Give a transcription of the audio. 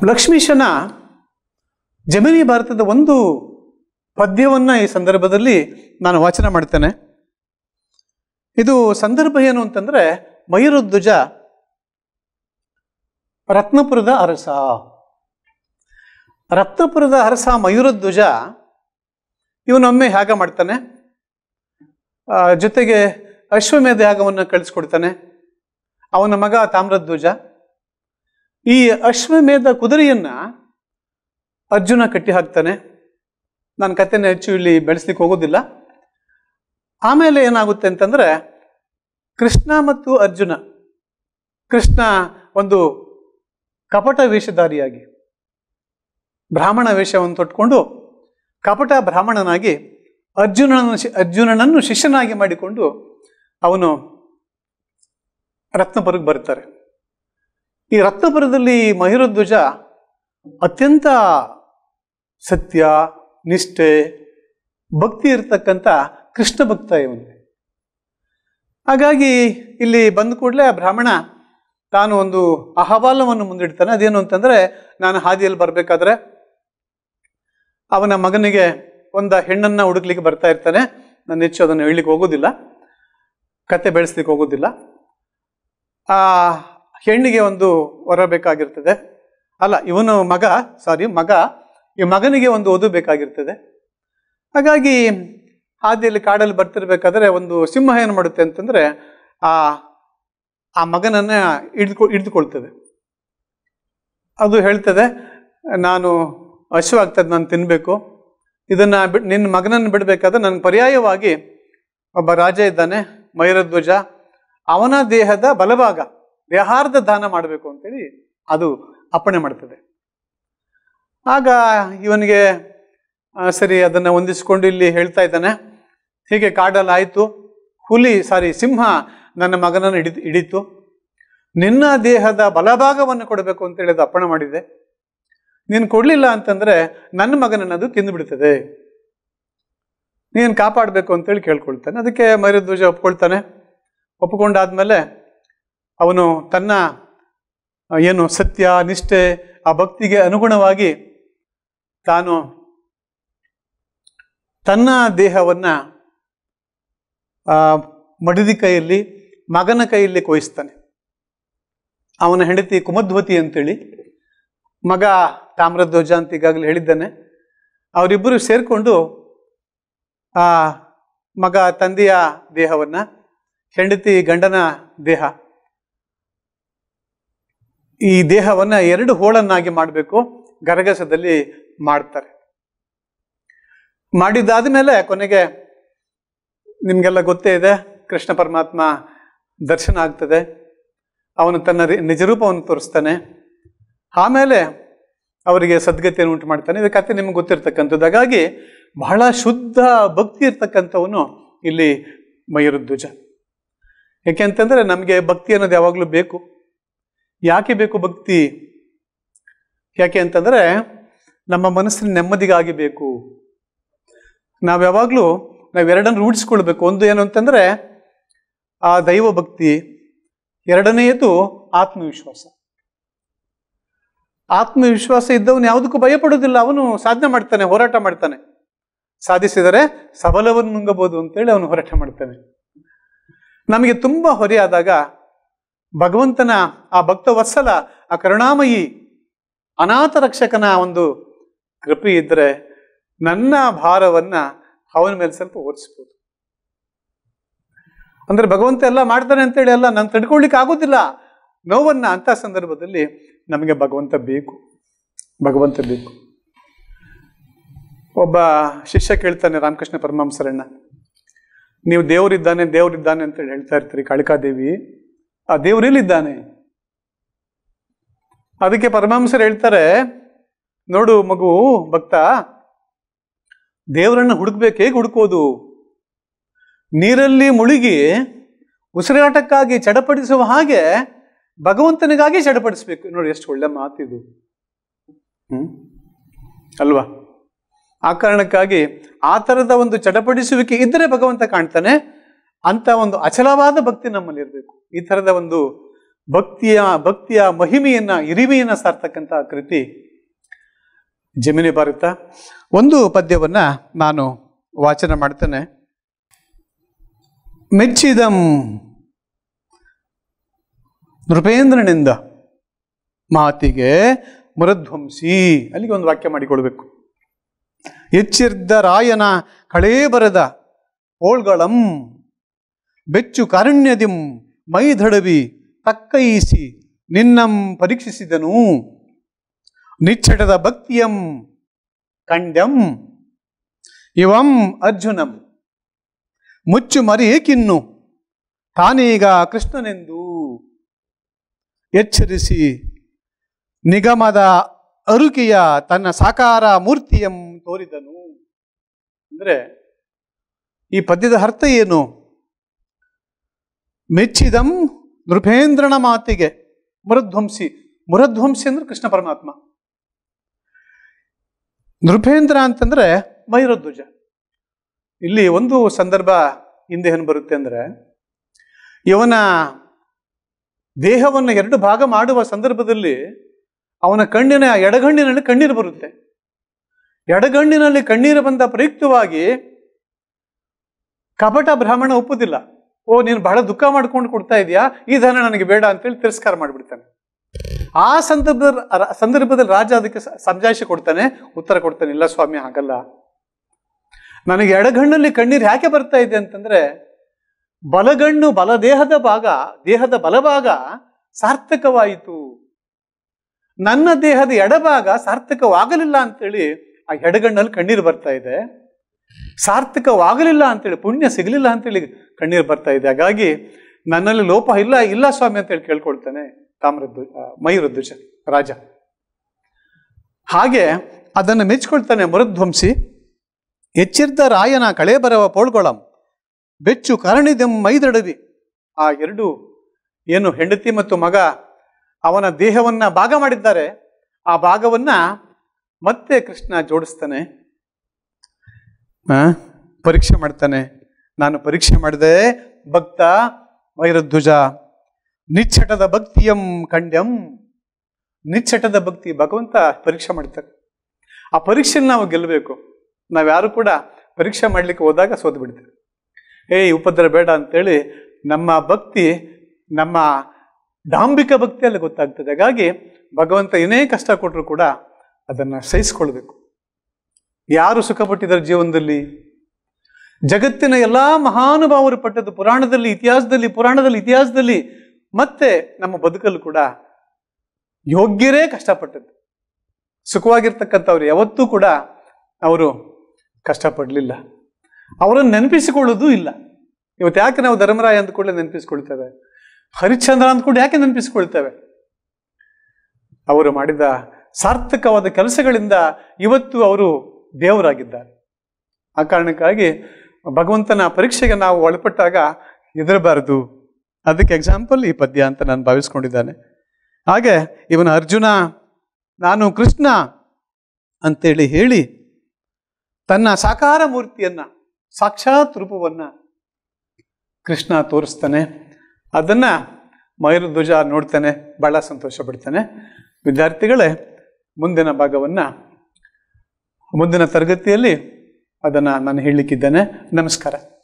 ಲಕ್ಷ್ಮೀಶನ ಜಮಿನಿ ಭಾರತದ ಒಂದು ಪದ್ಯವನ್ನು ಈ ಸಂದರ್ಭದಲ್ಲಿ ನಾನು ವಾಚನ ಮಾಡ್ತೇನೆ ಇದು ಸಂದರ್ಭ ಏನು ಅಂತಂದ್ರೆ ಮಯೂರಧ್ವಜ ರತ್ನಪುರದ ಅರಸ ರತ್ನಪುರದ ಅರಸ ಮಯೂರಧ್ವಜ ಇವನೊಮ್ಮೆ ಯಾಗ ಮಾಡ್ತಾನೆ ಆ, ಜೊತೆಗೆ ಅಶ್ವಮೇಧ ಯಾಗವನ್ನು ಕಳಿಸ್ಕೊಡ್ತಾನೆ ಅವನ ಮಗ ತಾಮ್ರಧ್ವಜ ಈ ಅಶ್ವಮೇಧ ಕುದುರೆಯನ್ನ ಅರ್ಜುನ ಕಟ್ಟಿ ಹಾಕ್ತಾನೆ ನಾನು ಕಥೆನ ಹೆಚ್ಚು ಇಲ್ಲಿ ಬೆಳೆಸ್ಲಿಕ್ಕೆ ಹೋಗೋದಿಲ್ಲ ಆಮೇಲೆ ಏನಾಗುತ್ತೆ ಅಂತಂದ್ರೆ ಕೃಷ್ಣ ಮತ್ತು ಅರ್ಜುನ ಕೃಷ್ಣ ಒಂದು ಕಪಟ ವೇಷಧಾರಿಯಾಗಿ ಬ್ರಾಹ್ಮಣ ವೇಷವನ್ನು ತೊಟ್ಕೊಂಡು ಕಪಟ ಬ್ರಾಹ್ಮಣನಾಗಿ ಅರ್ಜುನನನ್ನು ಶಿ- ಅರ್ಜುನನನ್ನು ಶಿಷ್ಯನಾಗಿ ಮಾಡಿಕೊಂಡು ಅವನು ರತ್ನಪುರಕ್ಕೆ ಬರ್ತಾರೆ ಈ ರತ್ನಪುರದಲ್ಲಿ ಮಯೂರಧ್ವಜ ಅತ್ಯಂತ ಸತ್ಯ ನಿಷ್ಠೆ ಭಕ್ತಿ ಇರ್ತಕ್ಕಂಥ ಕೃಷ್ಣ ಭಕ್ತ ಇವನು ಹಾಗಾಗಿ ಇಲ್ಲಿ ಬಂದ ಕೂಡಲೇ ಆ ಬ್ರಾಹ್ಮಣ ತಾನು ಒಂದು ಅಹವಾಲವನ್ನು ಮುಂದಿಡ್ತಾನೆ ಅದೇನು ಅಂತಂದ್ರೆ ನಾನು ಹಾದಿಯಲ್ಲಿ ಬರಬೇಕಾದ್ರೆ ಅವನ ಮಗನಿಗೆ ಒಂದು ಹೆಣ್ಣನ್ನ ಹುಡುಕ್ಲಿಕ್ಕೆ ಬರ್ತಾ ಇರ್ತಾನೆ ನಾನು ಹೆಚ್ಚು ಅದನ್ನು ಹೇಳಲಿಕ್ಕೆ ಹೋಗೋದಿಲ್ಲ ಕತೆ ಬೆಳೆಸ್ಲಿಕ್ಕೆ ಹೋಗೋದಿಲ್ಲ ಆ ಹೆಣ್ಣಿಗೆ ಒಂದು ವರ ಬೇಕಾಗಿರ್ತದೆ ಅಲ್ಲ ಇವನು ಮಗ ಸಾರಿ ಮಗ ಈ ಮಗನಿಗೆ ಒಂದು ಓದು ಬೇಕಾಗಿರ್ತದೆ ಹಾಗಾಗಿ ಹಾದಿಯಲ್ಲಿ ಕಾಡಲ್ಲಿ ಬರ್ತಿರ್ಬೇಕಾದ್ರೆ ಒಂದು ಸಿಂಹ ಏನು ಮಾಡುತ್ತೆ ಅಂತಂದ್ರೆ ಆ ಆ ಮಗನನ್ನ ಹಿಡ್ಕೊ ಹಿಡಿದುಕೊಳ್ತದೆ ಅದು ಹೇಳ್ತದೆ ನಾನು ಹಶುವಾಗ್ತದೆ ನಾನು ತಿನ್ನಬೇಕು ಇದನ್ನ ಬಿಡ್ ನಿನ್ನ ಮಗನನ್ನು ಬಿಡಬೇಕಾದ್ರೆ ನನಗೆ ಪರ್ಯಾಯವಾಗಿ ಒಬ್ಬ ರಾಜ ಇದ್ದಾನೆ ಮಯೂರಧ್ವಜ ಅವನ ದೇಹದ ಬಲಭಾಗ ದೇಹಾರ್ಧ ದಾನ ಮಾಡಬೇಕು ಅಂತೇಳಿ ಅದು ಅಪ್ಪಣೆ ಮಾಡ್ತದೆ ಆಗ ಇವನಿಗೆ ಆ, ಸರಿ ಅದನ್ನು ಹೊಂದಿಸ್ಕೊಂಡು ಇಲ್ಲಿ ಹೇಳ್ತಾ ಇದ್ದಾನೆ ಹೀಗೆ ಕಾಡಲ್ಲಿ ಆಯಿತು ಹುಲಿ ಸಾರಿ ಸಿಂಹ ನನ್ನ ಮಗನನ್ನು ಹಿಡಿ ಹಿಡಿತು ನಿನ್ನ ದೇಹದ ಬಲಭಾಗವನ್ನು ಕೊಡಬೇಕು ಅಂತೇಳಿ ಅದು ಅಪ್ಪಣೆ ಮಾಡಿದೆ ನೀನು ಕೊಡಲಿಲ್ಲ ಅಂತಂದ್ರೆ ನನ್ನ ಮಗನನ್ನು ಅದು ತಿಂದು ಬಿಡ್ತದೆ ನೀನು ಕಾಪಾಡಬೇಕು ಅಂತೇಳಿ ಕೇಳ್ಕೊಳ್ತಾನೆ ಅದಕ್ಕೆ ಮೈರಧ್ವಜ ಒಪ್ಕೊಳ್ತಾನೆ ಒಪ್ಪಿಕೊಂಡಾದ್ಮೇಲೆ ಅವನು ತನ್ನ ಆ, ಏನು ಸತ್ಯ ನಿಷ್ಠೆ ಆ ಭಕ್ತಿಗೆ ಅನುಗುಣವಾಗಿ ತಾನು ತನ್ನ ದೇಹವನ್ನ ಆ, ಮಡದಿ ಕೈಯಲ್ಲಿ ಮಗನ ಕೈಯಲ್ಲಿ ಕೊಯಿಸ್ತಾನೆ ಅವನ ಹೆಂಡತಿ ಕುಮಧ್ವತಿ ಅಂತೇಳಿ ಮಗ ತಾಮ್ರಧ್ವಜ ಅಂತ ಈಗಾಗಲೇ ಹೇಳಿದ್ದಾನೆ ಅವರಿಬ್ಬರು ಸೇರಿಕೊಂಡು ಆ ಮಗ ತಂದೆಯ ದೇಹವನ್ನ ಹೆಂಡತಿ ಗಂಡನ ದೇಹ ಈ ದೇಹವನ್ನ ಎರಡು ಹೋಳನ್ನಾಗಿ ಮಾಡಬೇಕು ಗರಗಸದಲ್ಲಿ ಮಾಡ್ತಾರೆ ಮಾಡಿದ್ದಾದ ಮೇಲೆ ಕೊನೆಗೆ ನಿಮಗೆಲ್ಲ ಗೊತ್ತೇ ಇದೆ ಕೃಷ್ಣ ಪರಮಾತ್ಮ ದರ್ಶನ ಆಗ್ತದೆ ಅವನು ತನ್ನ ರಿ- ನಿಜರೂಪವನ್ನು ತೋರಿಸ್ತಾನೆ ಆಮೇಲೆ ಅವರಿಗೆ ಸದ್ಗತಿಯನ್ನು ಉಂಟು ಮಾಡ್ತಾನೆ ಇದು ಕತೆ ನಿಮ್ಗೆ ಗೊತ್ತಿರ್ತಕ್ಕಂಥದ್ದು ಹಾಗಾಗಿ ಬಹಳ ಶುದ್ಧ ಭಕ್ತಿ ಇರ್ತಕ್ಕಂಥವನು ಇಲ್ಲಿ ಮಯೂರಧ್ವಜ ಯಾಕೆಂತಂದ್ರೆ ನಮಗೆ ಭಕ್ತಿ ಅನ್ನೋದು ಯಾವಾಗಲೂ ಬೇಕು ಯಾಕೆ ಬೇಕು ಭಕ್ತಿ ಯಾಕೆ ಅಂತಂದ್ರೆ ನಮ್ಮ ಮನಸ್ಸಿನ ನೆಮ್ಮದಿಗಾಗಿ ಬೇಕು ನಾವು ಯಾವಾಗಲೂ ನಾವು ಎರಡನ್ನು ರೂಢಿಸ್ಕೊಳ್ಬೇಕು ಒಂದು ಏನು ಅಂತಂದ್ರೆ ಆ ದೈವ ಭಕ್ತಿ ಎರಡನೆಯದು ಆತ್ಮವಿಶ್ವಾಸ ಆತ್ಮವಿಶ್ವಾಸ ಇದ್ದವನು ಯಾವುದಕ್ಕೂ ಭಯಪಡೋದಿಲ್ಲ ಅವನು ಸಾಧನೆ ಮಾಡ್ತಾನೆ ಹೋರಾಟ ಮಾಡ್ತಾನೆ ಸಾಧಿಸಿದರೆ ಸಬಲವನ್ನು ನುಂಗಬಹುದು ಅಂತೇಳಿ ಅವನು ಹೋರಾಟ ಮಾಡ್ತಾನೆ ನಮಗೆ ತುಂಬಾ ಹೊರೆಯಾದಾಗ ಭಗವಂತನ ಆ ಭಕ್ತ ವತ್ಸಲ ಆ ಕರುಣಾಮಯಿ ಅನಾಥ ರಕ್ಷಕನ ಒಂದು ಕೃಪೆ ಇದ್ರೆ ನನ್ನ ಭಾರವನ್ನ ಅವನ ಮೇಲೆ ಸ್ವಲ್ಪ ಓಡಿಸ್ಬೋದು ಅಂದ್ರೆ ಭಗವಂತ ಎಲ್ಲ ಮಾಡ್ತಾನೆ ಅಂತೇಳಿ ಎಲ್ಲ ನಾನು ತಡ್ಕೊಳ್ಲಿಕ್ಕೆ ಆಗೋದಿಲ್ಲ ನೋವನ್ನ ಅಂತ ಸಂದರ್ಭದಲ್ಲಿ ನಮಗೆ ಭಗವಂತ ಬೇಕು ಭಗವಂತ ಬೇಕು ಒಬ್ಬ ಶಿಷ್ಯ ಕೇಳ್ತಾನೆ ರಾಮಕೃಷ್ಣ ಪರಮಹಂಸರಣ್ಣ ನೀವು ದೇವರಿದ್ದಾನೆ ದೇವರಿದ್ದಾನೆ ಅಂತೇಳಿ ಹೇಳ್ತಾ ಇರ್ತೀರಿ ಕಾಳಿಕಾದೇವಿ ಆ ದೇವರೆಲ್ಲಿದ್ದಾನೆ ಅದಕ್ಕೆ ಪರಮಹಂಸರು ಹೇಳ್ತಾರೆ ನೋಡು ಮಗು ಭಕ್ತ ದೇವರನ್ನ ಹುಡುಕ್ಬೇಕು ಹೇಗೆ ಹುಡುಕೋದು ನೀರಲ್ಲಿ ಮುಳುಗಿ ಉಸಿರಾಟಕ್ಕಾಗಿ ಚಡಪಡಿಸುವ ಹಾಗೆ ಭಗವಂತನಿಗಾಗಿ ಚಡಪಡಿಸ್ಬೇಕು ನೋಡಿ ಎಷ್ಟು ಒಳ್ಳೆ ಮಾತಿದು ಹ್ಮ್ ಅಲ್ವಾ ಆ ಕಾರಣಕ್ಕಾಗಿ ಆ ಥರದ ಒಂದು ಚಡಪಡಿಸುವಿಕೆ ಇದ್ದರೆ ಭಗವಂತ ಕಾಣ್ತಾನೆ ಅಂತ ಒಂದು ಅಚಲವಾದ ಭಕ್ತಿ ನಮ್ಮಲ್ಲಿ ಇರಬೇಕು ಈ ಥರದ ಒಂದು ಭಕ್ತಿಯ ಭಕ್ತಿಯ ಮಹಿಮೆಯನ್ನ ಹಿರಿಮೆಯನ್ನ ಸಾರ್ತಕ್ಕಂಥ ಕೃತಿ ಜಮಿನಿ ಭಾರತ ಒಂದು ಪದ್ಯವನ್ನ ನಾನು ವಾಚನ ಮಾಡ್ತೇನೆ ಮೆಚ್ಚಿದಂ ನೃಪೇಂದ್ರನಿಂದ ಮಾತಿಗೆ ಮುರಧ್ವಂಸಿ ಅಲ್ಲಿಗೆ ಒಂದು ವಾಕ್ಯ ಮಾಡಿಕೊಳ್ಬೇಕು ಎಚ್ಚಿರ್ದ ರಾಯನ ಕಳೇ ಬರದ ಓಳ್ಗಳಂ ಬೆಚ್ಚು ಕಾರುಣ್ಯದಿಂ ಮೈಧಡವಿ ತಕ್ಕೈಸಿ ನಿನ್ನಂ ಪರೀಕ್ಷಿಸಿದನು ನಿಚ್ಚಟದ ಭಕ್ತಿಯಂ ಕಂಡ್ಯಂ ಇವಂ ಅರ್ಜುನಂ ಮುಚ್ಚು ಮರಿ ಏಕಿನ್ನು ತಾನೀಗ ಕೃಷ್ಣನೆಂದು ಎಚ್ಚರಿಸಿ ನಿಗಮದ ಅರುಕೆಯ ತನ್ನ ಸಾಕಾರ ಮೂರ್ತಿಯಂ ತೋರಿದನು ಅಂದ್ರೆ ಈ ಪದ್ಯದ ಅರ್ಥ ಏನು ಮೆಚ್ಚಿದಂ ನೃಪೇಂದ್ರನ ಮಾತಿಗೆ ಮುರಧ್ವಂಸಿ ಮುರಧ್ವಂಸಿ ಅಂದ್ರೆ ಕೃಷ್ಣ ಪರಮಾತ್ಮ ನೃಪೇಂದ್ರ ಅಂತಂದ್ರೆ ಮೈರಧ್ವಜ ಇಲ್ಲಿ ಒಂದು ಸಂದರ್ಭ ಹಿಂದೆ ಏನು ಬರುತ್ತೆ ಅಂದ್ರೆ ಇವನ ದೇಹವನ್ನು ಎರಡು ಭಾಗ ಮಾಡುವ ಸಂದರ್ಭದಲ್ಲಿ ಅವನ ಕಣ್ಣಿನ ಎಡಗಣ್ಣಿನಲ್ಲಿ ಕಣ್ಣೀರು ಬರುತ್ತೆ ಎಡಗಣ್ಣಿನಲ್ಲಿ ಕಣ್ಣೀರು ಬಂದ ಪ್ರಯುಕ್ತವಾಗಿ ಕಪಟ ಬ್ರಾಹ್ಮಣ ಒಪ್ಪುದಿಲ್ಲ ಓ ನೀನು ಬಹಳ ದುಃಖ ಮಾಡ್ಕೊಂಡು ಕೊಡ್ತಾ ಇದೀಯಾ ಈ ಧನ ನನಗೆ ಬೇಡ ಅಂತೇಳಿ ತಿರಸ್ಕಾರ ಮಾಡಿಬಿಡ್ತಾನೆ ಆ ಸಂದರ್ಭದಲ್ಲಿ ಸಂದರ್ಭದಲ್ಲಿ ರಾಜ ಅದಕ್ಕೆ ಸ- ಸಮಜಾಯಿಷಿ ಕೊಡ್ತಾನೆ ಉತ್ತರ ಕೊಡ್ತಾನೆ ಇಲ್ಲ ಸ್ವಾಮಿ ಹಾಗಲ್ಲ ನನಗೆ ಎಡಗಣ್ಣಲ್ಲಿ ಕಣ್ಣೀರು ಯಾಕೆ ಬರ್ತಾ ಇದೆ ಅಂತಂದ್ರೆ ಬಲಗಣ್ಣು ಬಲದೇಹದ ಭಾಗ ದೇಹದ ಬಲಭಾಗ ಸಾರ್ಥಕವಾಯಿತು ನನ್ನ ದೇಹದ ಎಡಭಾಗ ಸಾರ್ಥಕವಾಗಲಿಲ್ಲ ಅಂತೇಳಿ ಆ ಎಡಗಣ್ಣಲ್ಲಿ ಕಣ್ಣೀರು ಬರ್ತಾ ಇದೆ ಸಾರ್ಥಕವಾಗಲಿಲ್ಲ ಅಂತೇಳಿ ಪುಣ್ಯ ಸಿಗಲಿಲ್ಲ ಅಂತೇಳಿ ಕಣ್ಣೀರು ಬರ್ತಾ ಇದೆ ಹಾಗಾಗಿ ನನ್ನಲ್ಲಿ ಲೋಪ ಇಲ್ಲ ಇಲ್ಲ ಸ್ವಾಮಿ ಅಂತೇಳಿ ಕೇಳ್ಕೊಳ್ತಾನೆ ತಾಮ್ರದ್ದು ಮಯೂರಧ್ವಜ ರಾಜ ಹಾಗೆ ಅದನ್ನು ಮೆಚ್ಕೊಳ್ತಾನೆ ಮರುಧ್ವಂಸಿ ಎಚ್ಚಿರ್ದ ರಾಯನ ಕಳೆ ಬರವ ಪೋಳ್ಗೊಳಂ ಬೆಚ್ಚು ಕರಣಿದೆಂ ಮೈದಡವಿ ಆ ಎರಡು ಏನು ಹೆಂಡತಿ ಮತ್ತು ಮಗ ಅವನ ದೇಹವನ್ನ ಭಾಗ ಮಾಡಿದ್ದಾರೆ ಆ ಭಾಗವನ್ನ ಮತ್ತೆ ಕೃಷ್ಣ ಜೋಡಿಸ್ತಾನೆ ಆ, ಪರೀಕ್ಷೆ ಮಾಡ್ತಾನೆ ನಾನು ಪರೀಕ್ಷೆ ಮಾಡಿದೆ ಭಕ್ತ ವೈರಧ್ವಜ ನಿಚ್ಚಟದ ಭಕ್ತಿಯಂ ಕಂಡ್ಯಂ ನಿಚ್ಚಟದ ಭಕ್ತಿ ಭಗವಂತ ಪರೀಕ್ಷೆ ಮಾಡ್ತಾರೆ ಆ ಪರೀಕ್ಷೆನ ನಾವು ಗೆಲ್ಲಬೇಕು ನಾವ್ಯಾರು ಕೂಡ ಪರೀಕ್ಷೆ ಮಾಡಲಿಕ್ಕೆ ಹೋದಾಗ ಸೋತು ಬಿಡ್ತೇವೆ ಏಯ್ ಉಪದ್ರ ಬೇಡ ಅಂತೇಳಿ ನಮ್ಮ ಭಕ್ತಿ ನಮ್ಮ ಡಾಂಬಿಕ ಭಕ್ತಿಯಲ್ಲಿ ಗೊತ್ತಾಗ್ತದೆ ಹಾಗಾಗಿ ಭಗವಂತ ಏನೇ ಕಷ್ಟ ಕೊಟ್ಟರು ಕೂಡ ಅದನ್ನು ಸಹಿಸ್ಕೊಳ್ಬೇಕು ಯಾರು ಸುಖಪಟ್ಟಿದ್ದಾರೆ ಜೀವನದಲ್ಲಿ ಜಗತ್ತಿನ ಎಲ್ಲ ಮಹಾನುಭಾವರು ಪಟ್ಟದ್ದು ಪುರಾಣದಲ್ಲಿ ಇತಿಹಾಸದಲ್ಲಿ ಪುರಾಣದಲ್ಲಿ ಇತಿಹಾಸದಲ್ಲಿ ಮತ್ತೆ ನಮ್ಮ ಬದುಕಲ್ಲೂ ಕೂಡ ಯೋಗ್ಯರೇ ಕಷ್ಟಪಟ್ಟದ್ದು ಸುಖವಾಗಿರ್ತಕ್ಕಂಥವ್ರು ಯಾವತ್ತೂ ಕೂಡ ಅವರು ಕಷ್ಟಪಡಲಿಲ್ಲ ಅವರನ್ನು ನೆನಪಿಸಿಕೊಳ್ಳೋದು ಇಲ್ಲ ಇವತ್ತು ಯಾಕೆ ನಾವು ಧರ್ಮರಾಯ ಅಂದ್ಕೊಳ್ಳೆ ನೆನಪಿಸ್ಕೊಳ್ತೇವೆ ಹರಿಶ್ಚಂದ್ರ ಅಂದ್ಕೊಂಡು ಯಾಕೆ ನೆನಪಿಸ್ಕೊಳ್ತೇವೆ ಅವರು ಮಾಡಿದ ಸಾರ್ಥಕವಾದ ಕೆಲಸಗಳಿಂದ ಇವತ್ತು ಅವರು ದೇವರಾಗಿದ್ದಾರೆ ಆ ಕಾರಣಕ್ಕಾಗಿ ಭಗವಂತನ ಪರೀಕ್ಷೆಗೆ ನಾವು ಒಳಪಟ್ಟಾಗ ಹೆದರಬಾರದು ಅದಕ್ಕೆ ಎಕ್ಸಾಂಪಲ್ ಈ ಪದ್ಯ ಅಂತ ನಾನು ಭಾವಿಸ್ಕೊಂಡಿದ್ದಾನೆ ಹಾಗೆ ಇವನ ಅರ್ಜುನ ನಾನು ಕೃಷ್ಣ ಅಂತೇಳಿ ಹೇಳಿ ತನ್ನ ಸಾಕಾರ ಮೂರ್ತಿಯನ್ನ ಸಾಕ್ಷಾತ್ ರೂಪವನ್ನ ಕೃಷ್ಣ ತೋರಿಸ್ತಾನೆ ಅದನ್ನ ಮಯೂರಧ್ವಜ ನೋಡ್ತಾನೆ ಬಹಳ ಸಂತೋಷ ಪಡ್ತಾನೆ ವಿದ್ಯಾರ್ಥಿಗಳೇ ಮುಂದಿನ ಭಾಗವನ್ನ ಮುಂದಿನ ತರಗತಿಯಲ್ಲಿ ಅದನ್ನು ನಾನು ಹೇಳಲಿಕ್ಕಿದ್ದೇನೆ ನಮಸ್ಕಾರ